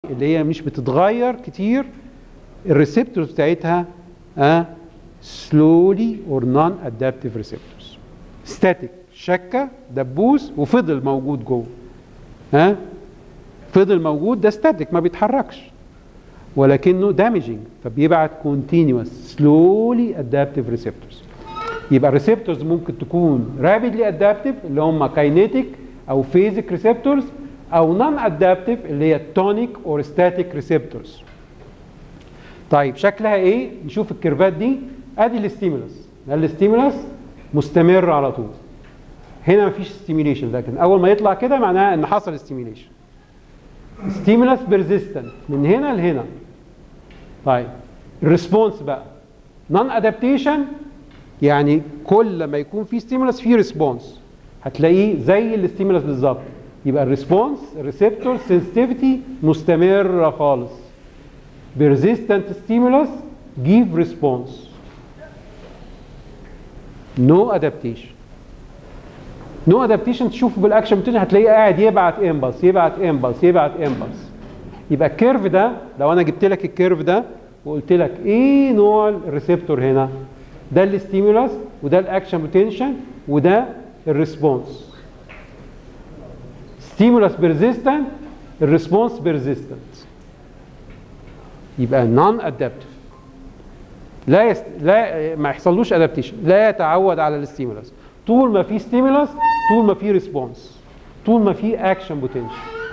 اللي هي مش بتتغير كتير الريسبتورز بتاعتها اه slowly or non-adaptive receptors static شكة دبوس وفضل موجود جوه ها فضل موجود ده ستاتيك ما بيتحركش ولكنه دامجنج فبيبعت continuous slowly adaptive receptors يبقى الريسبتورز ممكن تكون rapidly adaptive اللي هم kinetic او phasic receptors او non adaptive اللي هي tonic or static receptors طيب شكلها ايه نشوف الكيرفات دي ادي الاستيمولس ده الاستيمولس مستمر على طول هنا مفيش ستيميليشن لكن اول ما يطلع كده معناها ان حصل ستيميليشن ستيمولس بيرزيستنت من هنا لهنا طيب الريسبونس بقى نون ادابتيشن يعني كل ما يكون في ستيمولس في ريسبونس هتلاقيه زي الاستيمولس بالظبط يبقى الريسبونس الريسبتور سنسيتيفيتي مستمره خالص persistent stimulus give response no adaptation نو ادابتيشن تشوفه بالاكشن بوتنشال هتلاقيه قاعد يبعت امبلس يبعت امبلس يبعت امبلس يبقى الكيرف ده لو انا جبت لك الكيرف ده وقلت لك ايه نوع الريسبتور هنا ده الاستيمولس وده الاكشن بوتنشال وده الريسبونس ستيمولس بيرزيستنت الريسبونس بيرزيستنت يبقى نون ادابتيف لا يست... لا ما يحصلوش ادابتيشن لا يتعود على الاستيمولس طول ما في ستيمولس طول ما في ريسبونس طول ما في اكشن بوتنشال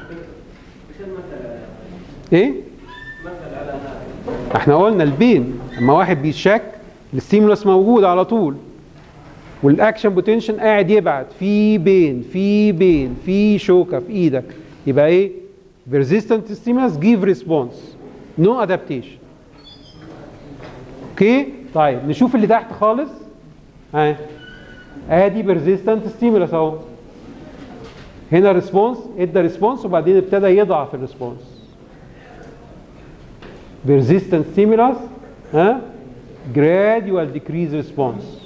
ايه احنا قلنا البين لما واحد بيشك الستيمولس موجود على طول والاكشن بوتنشال قاعد يبعت في بين في بين في شوكه في ايدك يبقى ايه persistent stimulus give response no adaptation اوكي طيب نشوف اللي تحت خالص ها ادي بيرزيستنت ستيمولس اهو هنا ريسبونس ادى ريسبونس وبعدين ابتدى يضعف الريسبونس بيرزيستنت ستيمولس ها جراديوال ديكريز ريسبونس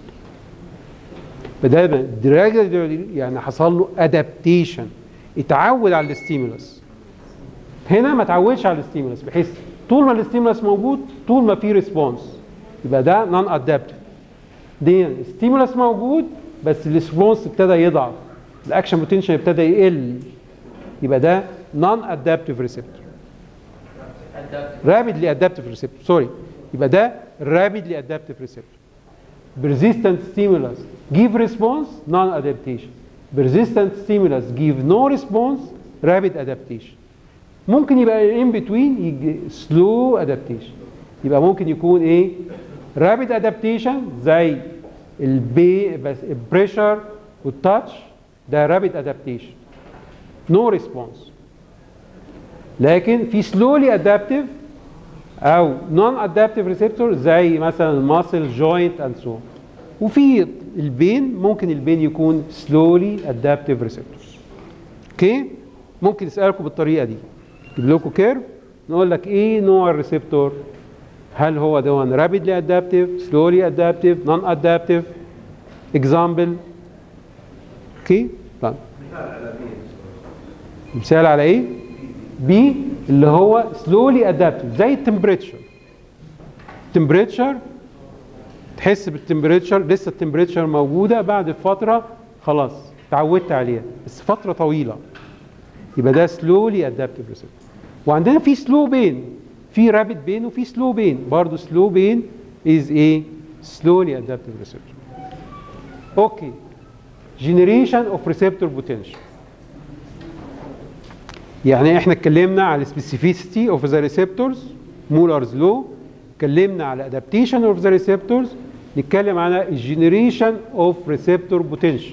فده يعني حصل له ادابتيشن اتعود على الستيمولس هنا ما تعودش على الستيمولس بحيث طول ما الستيمولس موجود طول ما في ريسبونس يبقى ده نون ادابتيف دي ستيمولس موجود بس الريسبونس ابتدى يضعف الاكشن بوتنشال ابتدى يقل يبقى ده نون ادابتيف ريسبتور رابيدلي ادابتيف ريسبتور سوري يبقى ده رابيدلي ادابتيف ريسبتور persistent stimulus give response non adaptation persistent stimulus give no response rapid adaptation ممكن يبقى in between يجي slow adaptation يبقى ممكن يكون ايه رابيد ادابتيشن زي البي بس البريشر والتاتش ده رابيد ادابتيشن نو ريسبونس لكن في سلولي ادابتيف او نون ادابتيف ريسبتور زي مثلا الماسل جوينت اند سو وفي البين ممكن البين يكون سلولي ادابتيف ريسبتور اوكي ممكن اسالكم بالطريقه دي اجيب لكم كيرف نقول لك ايه نوع الريسبتور هل هو دون rapidly adaptive, slowly adaptive, non-adaptive? Example. اوكي؟ طيب. مثال على ايه؟ بي اللي هو slowly adaptive زي التمبريتشر. التمبريتشر تحس بالتمبريتشر لسه التمبريتشر موجوده بعد فتره خلاص تعودت عليها بس فتره طويله. يبقى ده slowly adaptive receptor. وعندنا في سلو بين في رابيد بين وفي سلو بين برضه سلو بين از ايه slowly adaptive receptor اوكي generation of receptor potential يعني احنا اتكلمنا على specificity of the receptors مولرز لو اتكلمنا على adaptation of the receptors نتكلم على generation of receptor potential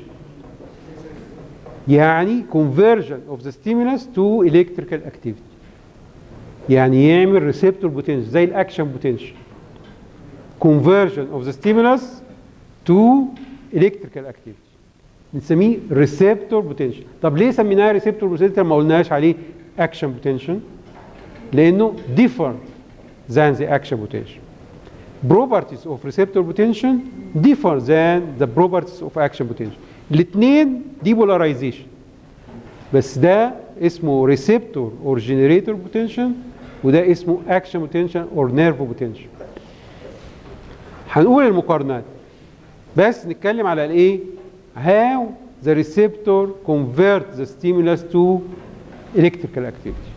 يعني conversion of the stimulus to electrical activity يعني يعمل ريسبتور بوتنشال زي الاكشن بوتنشال conversion of the stimulus to electrical activity بنسميه ريسبتور بوتنشال طب ليه سميناه ريسبتور بوتنشال ما قلناش عليه اكشن بوتنشال لانه different than the action potential properties of receptor potential differ than the properties of action potential الاثنين ديبولاريزيشن بس ده اسمه ريسبتور اور جنريتور بوتنشال وده اسمه اكشن بوتنشال اور نيرف بوتنشال هنقول المقارنات بس نتكلم على الايه how the receptor convert the stimulus to electrical activity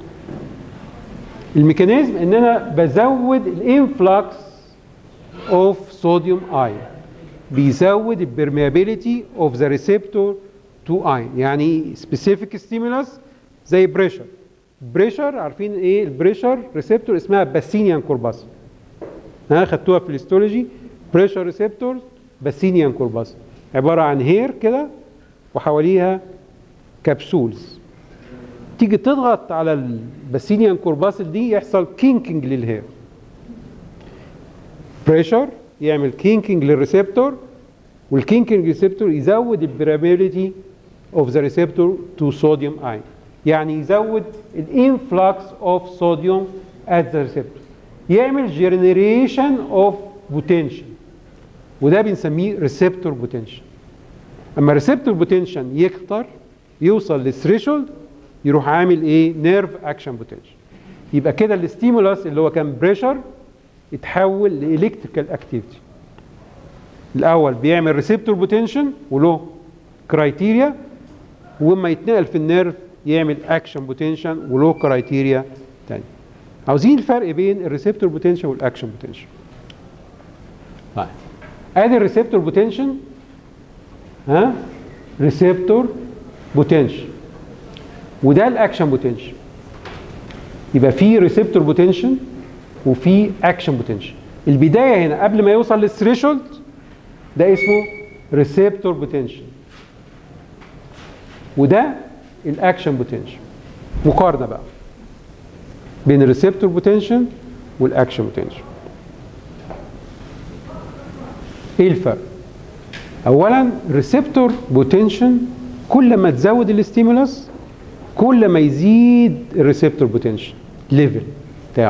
الميكانيزم ان انا بزود الانفلكس اوف صوديوم ايون بيزود البرميابيليتي اوف ذا ريسبتور تو ايون يعني سبيسيفيك ستيمولس زي بريشر بريشر عارفين ايه البريشر ريسبتور اسمها باسينيان كورباس ها خدتوها في الهيستولوجي بريشر ريسبتور باسينيان كورباس عباره عن هير كده وحواليها كبسولز تيجي تضغط على الباسينيان كورباسل دي يحصل كينكينج للهير بريشر يعمل كينكينج للريسبتور والكينكينج ريسبتور يزود البرابيليتي اوف ذا ريسبتور تو صوديوم اين يعني يزود الانفلكس اوف صوديوم ات ذا ريسبتور يعمل جنريشن اوف بوتنشال وده بنسميه ريسبتور بوتنشال اما ريسبتور بوتنشال يكتر يوصل للثريشولد يروح عامل ايه نيرف اكشن بوتنشال يبقى كده الستيمولاس اللي هو كان بريشر يتحول لالكتريكال اكتيفيتي الاول بيعمل ريسبتور بوتنشال وله كرايتيريا واما يتنقل في النيرف يعمل اكشن بوتنشال وله كرايتيريا تاني عاوزين الفرق بين الريسبتور بوتنشال والاكشن بوتنشال طيب ادي الريسبتور بوتنشال ها ريسبتور بوتنشال وده الاكشن بوتنشال يبقى في ريسبتور بوتنشال وفي اكشن بوتنشال البدايه هنا قبل ما يوصل للثريشولد ده اسمه ريسبتور بوتنشال وده الاكشن بوتنشال مقارنه بقى بين الريسبتور بوتنشال والاكشن بوتنشال ايه الفرق اولا ريسبتور بوتنشال كل ما تزود الاستيمولس كل ما يزيد الريسبتور بوتنشال ليفل بتاعه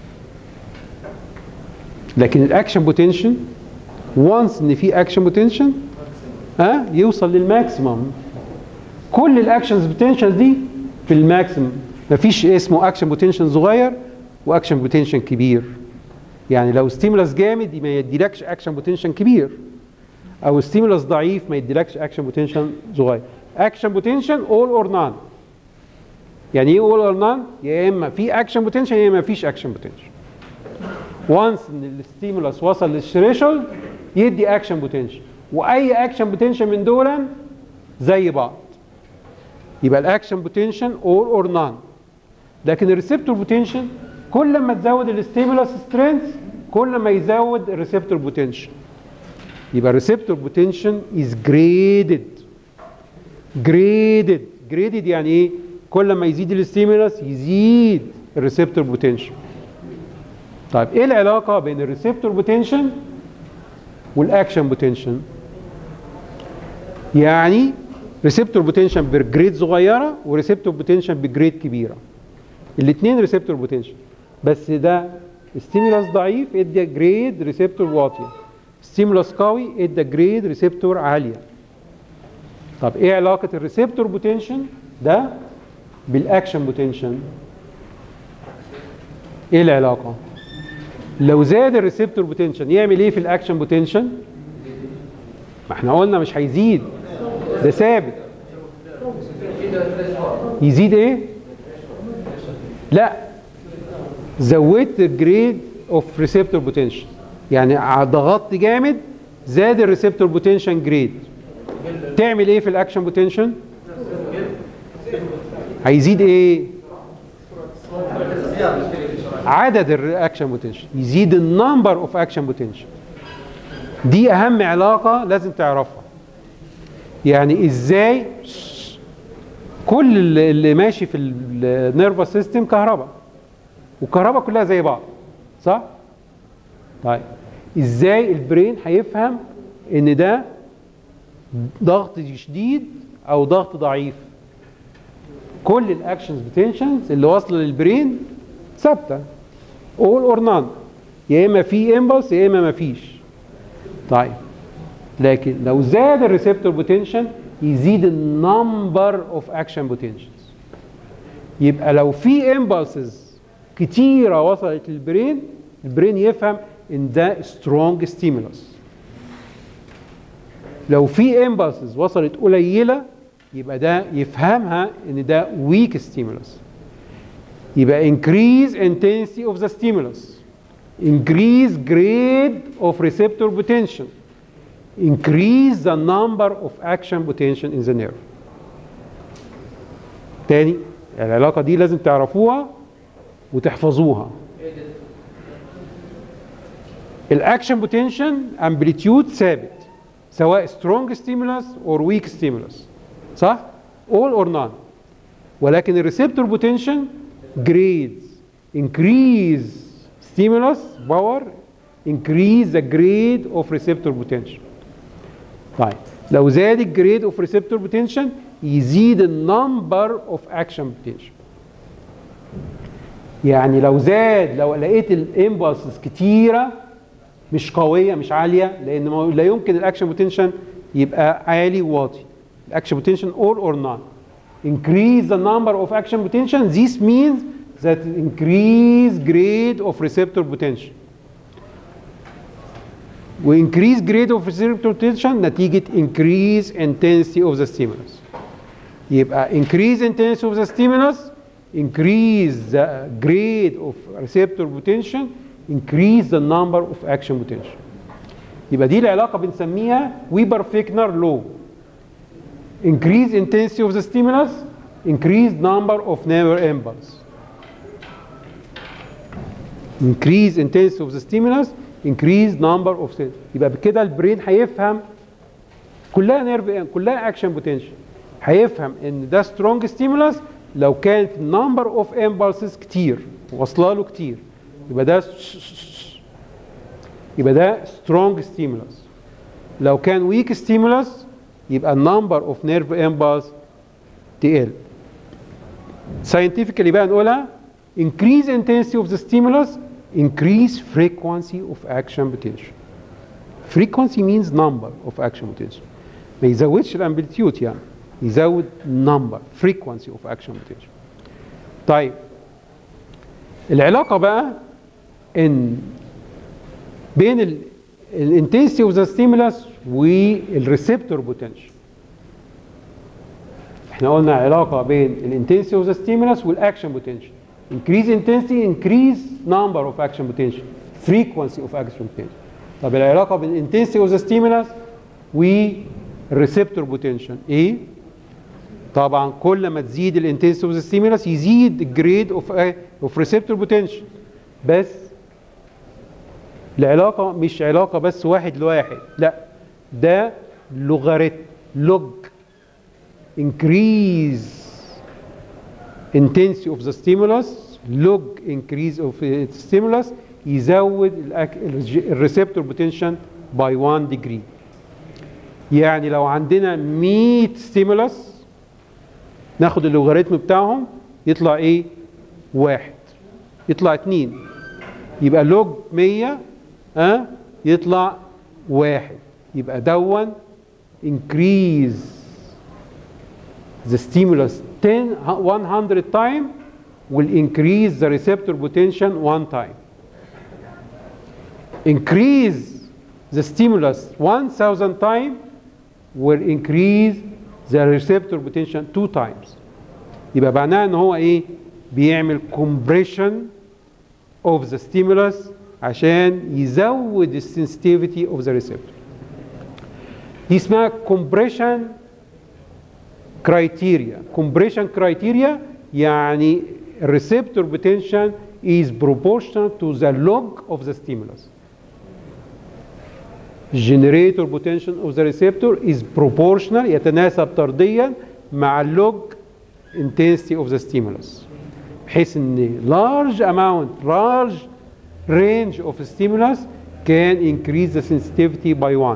لكن الاكشن بوتنشال وانس ان في اكشن بوتنشال ها يوصل للماكسيمم كل الاكشنز بوتنشال دي في الماكسيمم مفيش اسمه اكشن بوتنشال صغير واكشن بوتنشال كبير يعني لو ستيمولس جامد ما يديلكش اكشن بوتنشال كبير او ستيمولس ضعيف ما يديلكش اكشن بوتنشال صغير اكشن بوتنشال اول اور نان يعني ايه اول اور نان يا اما في اكشن بوتنشال يا اما ما فيش اكشن بوتنشال وانس ان الستيمولس وصل للثريشولد يدي اكشن بوتنشال واي اكشن بوتنشال من دول زي بعض يبقى الاكشن بوتنشال اور اور نان لكن الريسبتور بوتنشال كل ما تزود الستيمولس سترينث كل ما يزود الريسبتور بوتنشال يبقى الريسبتور بوتنشال از جريدد جريدد جريدد يعني ايه كل ما يزيد الستيمولس يزيد الريسبتور بوتنشال طيب ايه العلاقه بين الريسبتور بوتنشال والاكشن بوتنشال يعني ريسبتور بوتنشال بجريد صغيره وريسبتور بوتنشال بجريد كبيره الاثنين ريسبتور بوتنشال بس ده ستيمولس ضعيف ادى جريد ريسبتور واطيه ستيمولس قوي ادى جريد ريسبتور عاليه طب ايه علاقه الريسبتور بوتنشال ده بالاكشن بوتنشال ايه العلاقه لو زاد الريسبتور بوتنشال يعمل ايه في الاكشن بوتنشال ما احنا قلنا مش هيزيد ده ثابت يزيد ايه لا زودت الجريد اوف ريسبتور بوتنشال يعني ضغطت جامد زاد الريسبتور بوتنشال جريد تعمل ايه في الاكشن بوتنشال هيزيد ايه عدد الرياكشن بوتنشال يزيد النمبر اوف اكشن بوتنشال دي اهم علاقه لازم تعرفها يعني ازاي كل اللي اللي ماشي في النيرفس سيستم كهرباء والكهرباء كلها زي بعض صح طيب ازاي البرين هيفهم ان ده ضغط شديد او ضغط ضعيف كل الاكشنز بوتنشنز اللي واصله للبرين ثابته اول اور نان يا اما في امبلس يا اما ما فيش طيب لكن لو زاد الريسبتور بوتنشال يزيد النمبر اوف اكشن بوتنشالز يبقى لو في امبلسز كتيره وصلت للبرين البرين يفهم ان ده سترونج ستيمولس لو في امبلسز وصلت قليله يبقى ده يفهمها ان ده ويك ستيمولس يبقى increase intensity of the stimulus increase grade of receptor potential increase the number of action potential in the nerve تاني العلاقة دي لازم تعرفوها وتحفظوها الاكشن بوتنشال امبليتيود ثابت سواء strong stimulus or weak stimulus صح؟ all or none ولكن الريسبتور بوتنشال grades increase stimulus power increase the grade of receptor potential طيب لو زاد الجريد اوف ريسبتور بوتنشال يزيد النمبر اوف اكشن بوتنشال يعني لو زاد لو لقيت الامبلسز كتيره مش قويه مش عاليه لان ما- لا يمكن الاكشن بوتنشال يبقى عالي وواطي الاكشن بوتنشال all or none increase the number of action potential this means that increase grade of receptor potential وانكريز جريد اوف receptor potential نتيجه increase intensity of the stimulus يبقى increase intensity of the stimulus increase the grade of receptor potential increase the number of action potential يبقى دي العلاقه بنسميها ويبر فيكنر لو increase intensity of the stimulus increase number of nerve impulse increase intensity of the stimulus increase number of cells يبقى بكده البرين هيفهم كلها نيرف كلها اكشن بوتنشال هيفهم ان ده سترونج ستيمولس لو كانت نمبر اوف امبلسز كتير واصله له كتير يبقى ده يبقى ده سترونج ستيمولس لو كان ويك ستيمولس يبقى النمبر اوف نيرف امبلس تقل scientifically بقى نقولها increase intensity of the stimulus increase frequency of action potential frequency means number of action potential ما يزودش الامبليتيود يعني يزود number frequency of action potential طيب العلاقه بقى ان بين الانتنسيتي اوف ذا ستيمولس والريسبتور بوتنشال احنا قلنا علاقه بين الانتنسيتي اوف ذا ستيمولس والاكشن بوتنشال increase intensity increase number of action potential frequency of action potential طب العلاقه بين intensity of the stimulus والريسبتور بوتنشال ايه طبعا كل ما تزيد الانتنسيتي اوف ذا ستيمولس يزيد الجريد اوف اوف ريسبتور بوتنشال بس العلاقه مش علاقه بس واحد لواحد لا ده لوغاريتم لوج increase intensity of the stimulus log increase of its stimulus يزود الريسبتور بوتنشال by 1 degree يعني لو عندنا 100 ستيمولس ناخد اللوغاريتم بتاعهم يطلع ايه؟ واحد يطلع اتنين يبقى لوج 100 ها أه؟ يطلع واحد يبقى دون increase the stimulus 10 100 time will increase the receptor potential one time. Increase the stimulus 1000 time will increase the receptor potential two times. يبقى معناه ان هو ايه؟ بيعمل compression of the stimulus عشان يزود السنسيتيفيتي of the receptor. دي اسمها compression criteria compression criteria يعني receptor potential is proportional to the log of the stimulus generator potential of the receptor is proportional يتناسب طرديا مع اللوج intensity of the stimulus بحيث ان large amount large range of stimulus can increase the sensitivity by one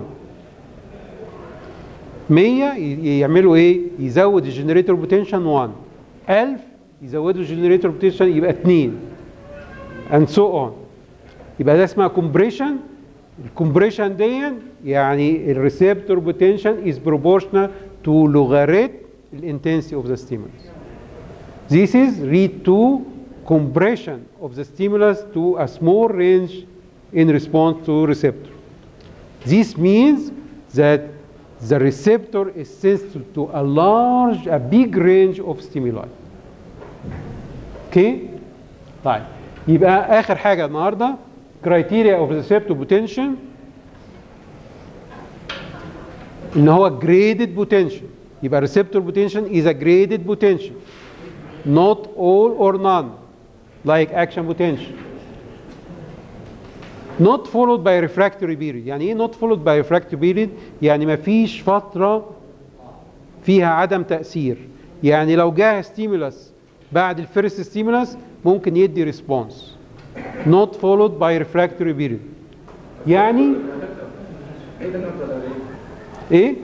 100 يعملوا ايه؟ يزود الجنريتور بوتنشال 1 1000 يزودوا الجنريتور بوتنشال يبقى 2 and so on يبقى ده اسمها كومبريشن الكومبريشن دي يعني الريسبتور بوتنشال is proportional to logarit الانتنسيتي اوف ذا stimulus This is lead to compression of the stimulus to a small range in response to receptor. This means that the receptor is sensitive to a large, a big range of stimuli. اوكي؟ طيب يبقى اخر حاجه النهارده criteria of receptor potential ان هو graded potential يبقى receptor potential is a graded potential not all or none like action potential not followed by refractory period يعني ايه not followed by refractory period يعني ما فيش فترة فيها عدم تأثير يعني لو جاء ستيمولس بعد الفيرست ستيمولس ممكن يدي ريسبونس not followed by refractory period يعني ايه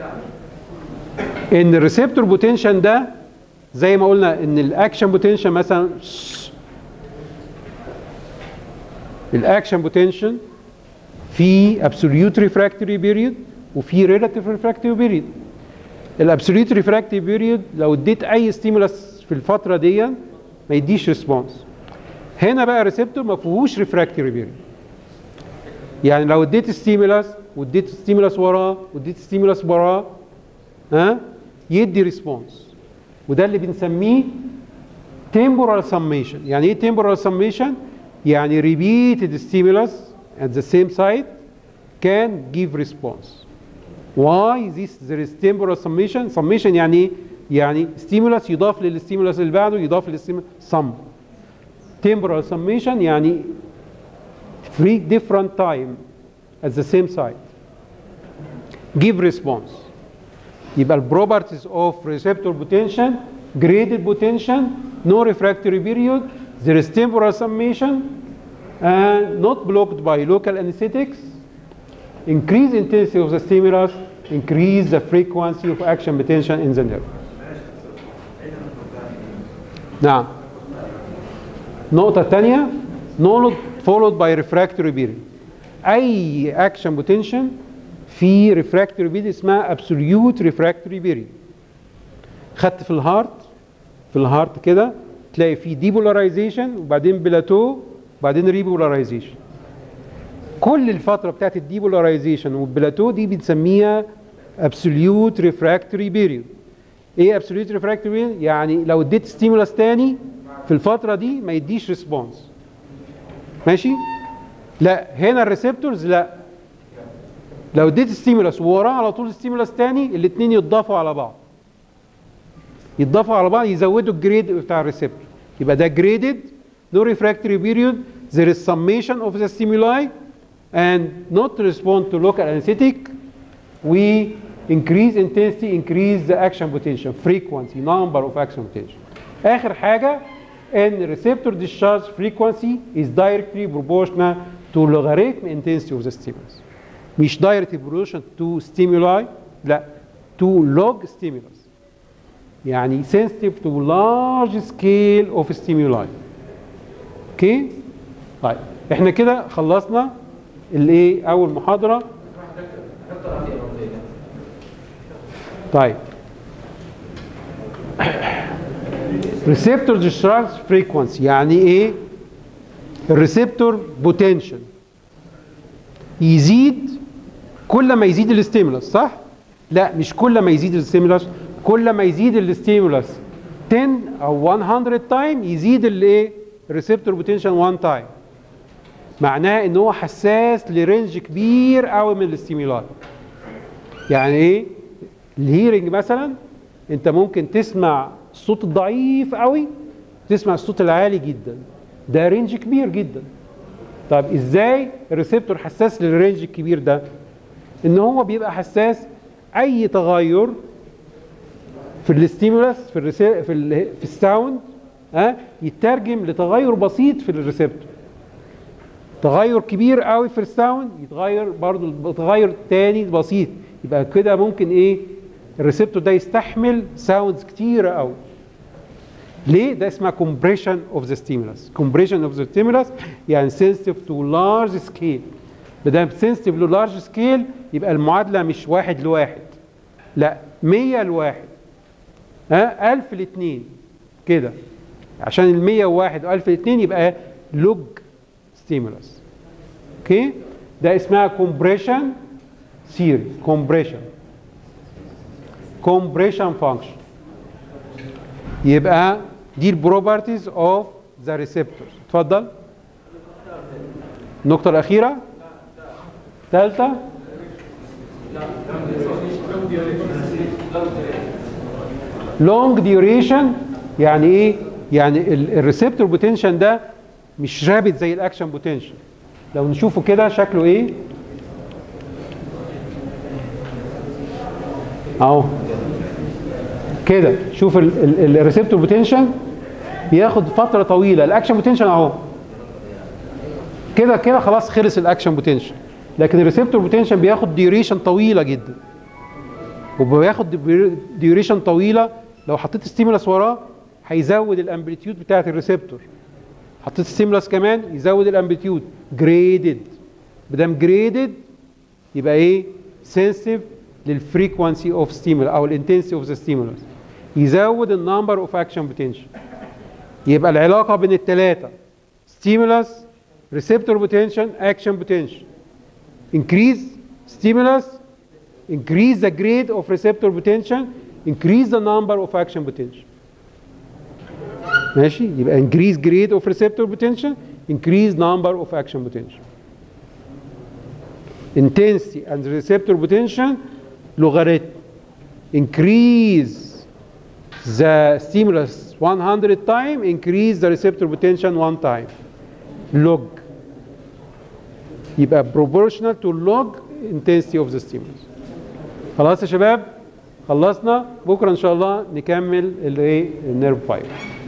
ان الريسبتور بوتنشال ده زي ما قلنا ان الاكشن بوتنشال مثلا الاكشن بوتنشال في absolute refractory period وفي relative refractory period الابسوليوت refractory period لو اديت اي ستيمولس في الفتره دي ما يديش ريسبونس هنا بقى الريسبتور ما فيهوش refractory period يعني لو اديت ستيمولس واديت ستيمولس وراه واديت ستيمولس وراه ها يدي ريسبونس وده اللي بنسميه temporal summation يعني ايه temporal summation يعني repeated stimulus at the same site can give response why this there is temporal summation summation يعني ايه يعني stimulus يضاف للستيمولس اللي بعده يضاف للستيمولس sum temporal summation يعني three different time at the same site give response يبقى ال properties of receptor potential graded potential no refractory period there is temporal summation and not blocked by local anesthetics increase intensity of the stimulus increase the frequency of action potential in the nerve نعم النقطة الثانية not followed by refractory period أي action potential في refractory period اسمها absolute refractory period خدت في الهارت في الهارت كده تلاقي في depolarization وبعدين بلاتو وبعدين ريبولاريزيشن كل الفترة بتاعت الديبولاريزيشن والبلاتو دي بنسميها absolute refractory period ايه absolute refractory period يعني لو اديت ستيمولاس تاني في الفترة دي ما يديش ريسبونس ماشي لا هنا الريسبتورز لا لو اديت ستيمولاس ووراه على طول ستيمولاس تاني الاثنين يتضافوا على بعض يتضافوا على بعض يزودوا الجريد بتاع الريسبتور يبقى ده جريدد no refractory period there is summation of the stimuli and not respond to local anesthetic we increase intensity increase the action potential frequency number of action potential اخر حاجه ان receptor discharge frequency is directly proportional to logarithm intensity of the stimulus مش directly proportional to stimuli لا to log stimulus يعني sensitive to large scale of stimuli اوكي طيب احنا كده خلصنا الايه اول محاضره طيب ريسبتور ديشارج فريكوانسي يعني ايه الريسبتور بوتنشال يزيد كل ما يزيد الاستيمولس صح لا مش كل ما يزيد الاستيمولس كل ما يزيد الاستيمولس 10 او 100 تايم يزيد الايه الريسبتور بوتنشال 1 تايم معناه ان هو حساس لرينج كبير قوي من الاستيمولات يعني ايه الهيرنج مثلا انت ممكن تسمع الصوت الضعيف قوي تسمع الصوت العالي جدا ده رينج كبير جدا طب ازاي الريسبتور حساس للرينج الكبير ده ان هو بيبقى حساس اي تغير في الاستيمولس في الرسي... في ال... في الساوند ها يترجم لتغير بسيط في الريسبتور تغير كبير قوي في الساوند يتغير برضو تغير تاني بسيط يبقى كده ممكن ايه الريسبتور ده يستحمل ساوندز كتيره قوي ليه ده اسمها compression of the stimulus compression of the stimulus يعني sensitive to large scale بدل sensitive to large scale يبقى المعادله مش واحد لواحد لا 100 لواحد ها 1000 لاثنين كده عشان ال 101 و 1002 يبقى لوج ستيمولس اوكي ده اسمها كومبريشن سيريز كومبريشن كومبريشن فانكشن يبقى دي البروبرتيز اوف ذا ريسبتورز اتفضل النقطة الأخيرة ثالثة لونج ديوريشن يعني ايه؟ يعني الريسبتور بوتنشن ده مش رابط زي الاكشن بوتنشن لو نشوفه كده شكله ايه؟ اهو كده شوف الريسبتور بوتنشن بياخد فتره طويله الاكشن بوتنشن اهو كده كده خلاص خلص الاكشن بوتنشن لكن الريسبتور بوتنشن بياخد ديوريشن طويله جدا وبياخد ديوريشن طويله لو حطيت ستيمولاس وراه هيزود الامبليتيود بتاعت الريسبتور حطيت ستيمولاس كمان يزود الامبليتيود جريدد بدام جريدد يبقى ايه سنسيتيف للفريكوانسي اوف ستيمولا او الانتنسيتي اوف ذا ستيمولاس يزود النمبر اوف اكشن بوتنشال يبقى العلاقه بين الثلاثه ستيمولاس ريسبتور بوتنشال اكشن بوتنشال increase stimulus increase the grade of receptor potential increase the number of action potential ماشي يبقى increase grade of receptor potential increase number of action potential intensity and receptor potential logarithm increase the stimulus 100 time increase the receptor potential one time log يبقى proportional to log intensity of the stimulus خلاص يا شباب خلصنا بكره ان شاء الله نكمل الايه النيرف 5